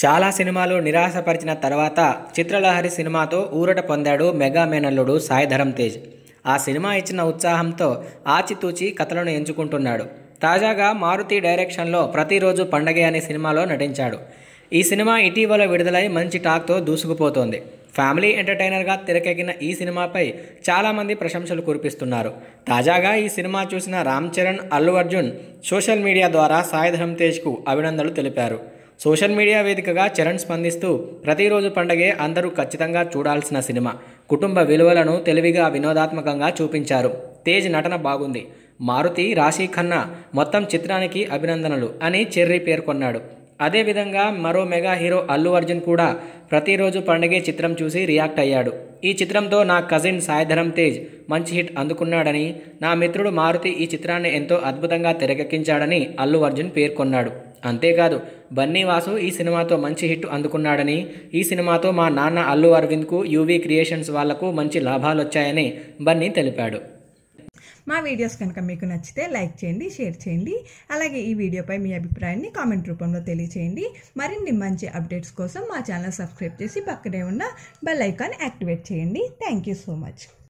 చాలా సినిమాలు నిరాశపరిచిన తర్వాత చిత్రలహరి సినిమాతో ఊరట పొందాడు మెగా మేనల్లుడు సాయి ధరమ్ తేజ్ ఆ సినిమా ఇచ్చిన ఉత్సాహంతో ఆచితూచి కథలను ఎంచుకుంటున్నాడు తాజాగా మారుతి డైరెక్షన్లో ప్రతిరోజు పండగే అనే సినిమాలో నటించాడు ఈ సినిమా ఇటీవల విడుదలై మంచి టాక్తో దూసుకుపోతోంది ఫ్యామిలీ ఎంటర్టైనర్గా తెరకెక్కిన ఈ సినిమాపై చాలామంది ప్రశంసలు కురిపిస్తున్నారు తాజాగా ఈ సినిమా చూసిన రామ్ చరణ్ అల్లు అర్జున్ సోషల్ మీడియా ద్వారా సాయి ధరమ్ తేజ్కు అభినందనలు తెలిపారు సోషల్ మీడియా వేదికగా చరణ్ స్పందిస్తూ ప్రతిరోజు పండగే అందరూ ఖచ్చితంగా చూడాల్సిన సినిమా కుటుంబ విలువలను తెలివిగా వినోదాత్మకంగా చూపించారు తేజ్ నటన బాగుంది మారుతి రాశీ ఖన్నా మొత్తం చిత్రానికి అభినందనలు అని చెర్రీ పేర్కొన్నాడు అదేవిధంగా మరో మెగా హీరో అల్లు అర్జున్ కూడా ప్రతిరోజు పండగే చిత్రం చూసి రియాక్ట్ అయ్యాడు ఈ చిత్రంతో నా కజిన్ సాయిధరం తేజ్ మంచి హిట్ అందుకున్నాడని నా మిత్రుడు మారుతి ఈ చిత్రాన్ని ఎంతో అద్భుతంగా తెరకెక్కించాడని అల్లు అర్జున్ పేర్కొన్నాడు అంతేకాదు బన్నీ వాసు ఈ సినిమాతో మంచి హిట్ అందుకున్నాడని ఈ సినిమాతో మా నాన్న అల్లు అరవింద్కు యూవీ క్రియేషన్స్ వాళ్లకు మంచి లాభాలు వచ్చాయని బన్నీ తెలిపాడు మా వీడియోస్ కనుక మీకు నచ్చితే లైక్ చేయండి షేర్ చేయండి అలాగే ఈ వీడియోపై మీ అభిప్రాయాన్ని కామెంట్ రూపంలో తెలియచేయండి మరిన్ని మంచి అప్డేట్స్ కోసం మా ఛానల్ సబ్స్క్రైబ్ చేసి పక్కనే ఉన్న బెల్ ఐకాన్ యాక్టివేట్ చేయండి థ్యాంక్ యూ సో మచ్